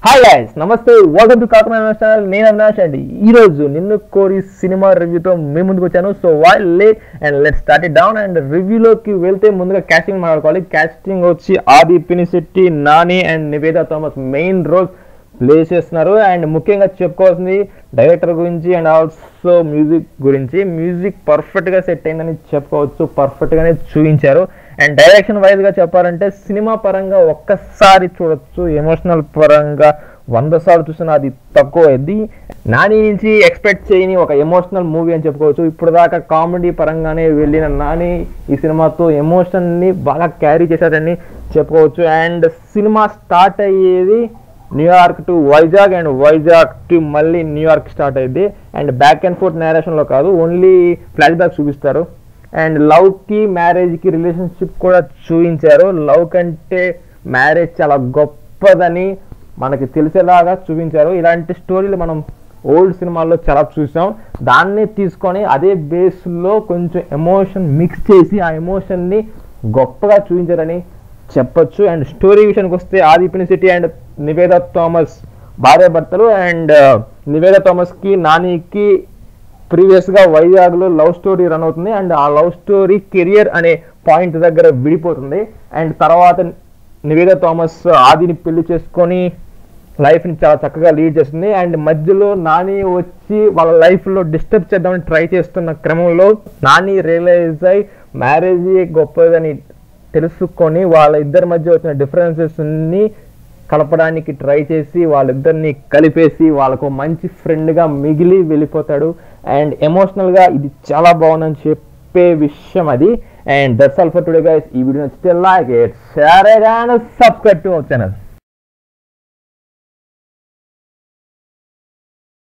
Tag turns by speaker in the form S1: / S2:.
S1: hi guys నమస్తే welcome to Kakana channel నేను అవినాష్ అండి ఈ రోజు నిన్ను కోరి సినిమా రివ్యూతో మీ ముందుకు వచ్చాను so why late and let start it down and రివ్యూలోకి వెళ్తే ముందుగా కాస్టింగ్ మాట్లాడుకోవాలి కాస్టింగ్ వచ్చి Aadhi Pinisetty Nani and Nivetha Thomas main role play చేస్తున్నారు అండ్ ముఖ్యంగా చెప్పుకోవాల్సింది డైరెక్టర్ గురించి అండ్ ఆల్సో మ్యూజిక్ గురించి మ్యూజిక్ పర్ఫెక్ట్గా సెట్ అయిందని చెప్పుకోవచ్చు పర్ఫెక్ట్గానే చూపించారు అండ్ డైరెక్షన్ వైజ్గా చెప్పాలంటే సినిమా పరంగా ఒక్కసారి చూడొచ్చు ఎమోషనల్ పరంగా వంద సార్లు చూసిన అది తక్కువ అయింది నాని నుంచి ఎక్స్పెక్ట్ చేయని ఒక ఎమోషనల్ మూవీ అని చెప్పుకోవచ్చు ఇప్పుడు దాకా కామెడీ పరంగానే వెళ్ళిన నాని ఈ సినిమాతో ఎమోషన్ని బాగా క్యారీ చేశారని చెప్పుకోవచ్చు అండ్ సినిమా స్టార్ట్ అయ్యేది New York to Vizag and Vizag to మళ్ళీ న్యూయార్క్ స్టార్ట్ అయింది అండ్ బ్యాక్ అండ్ ఫోర్త్ నేరేషన్లో కాదు ఓన్లీ ఫ్లాష్ బ్యాక్ చూపిస్తారు అండ్ లవ్కి మ్యారేజ్కి రిలేషన్షిప్ కూడా చూపించారు లవ్ కంటే మ్యారేజ్ చాలా గొప్పదని మనకి తెలిసేలాగా చూపించారు ఇలాంటి స్టోరీలు మనం ఓల్డ్ సినిమాల్లో చాలా చూసాం దాన్ని తీసుకొని అదే బేస్లో కొంచెం ఎమోషన్ మిక్స్ చేసి ఆ ఎమోషన్ని గొప్పగా చూపించారని చెప్పొచ్చు అండ్ స్టోరీ విషయానికి వస్తే ఆది సిటీ అండ్ నివేదా థామస్ భార్య భర్తలు అండ్ నివేదా థామస్కి నానికి ప్రీవియస్గా వైజాగ్లో లవ్ స్టోరీ రన్ అవుతుంది అండ్ ఆ లవ్ స్టోరీ కెరియర్ అనే పాయింట్ దగ్గర విడిపోతుంది అండ్ తర్వాత నివేదా థామస్ ఆదిని పెళ్లి చేసుకొని లైఫ్ని చాలా చక్కగా లీడ్ చేస్తుంది అండ్ మధ్యలో నాని వచ్చి వాళ్ళ లైఫ్లో డిస్టర్బ్ చేద్దామని ట్రై చేస్తున్న క్రమంలో నాని రియలైజ్ అయి మ్యారేజ్ గొప్పదని తెలుసుకొని వాళ్ళ ఇద్దరి మధ్య వచ్చిన డిఫరెన్సెస్ని కలపడానికి ట్రై చేసి వాళ్ళిద్దరిని కలిపేసి వాళ్ళకు మంచి ఫ్రెండ్గా మిగిలి వెళ్ళిపోతాడు అండ్ ఎమోషనల్గా ఇది చాలా బాగుందని చెప్పే విషయం అది and that's all for today guys ఈ వీడియో నచ్చితే like it share and subscribe to our channel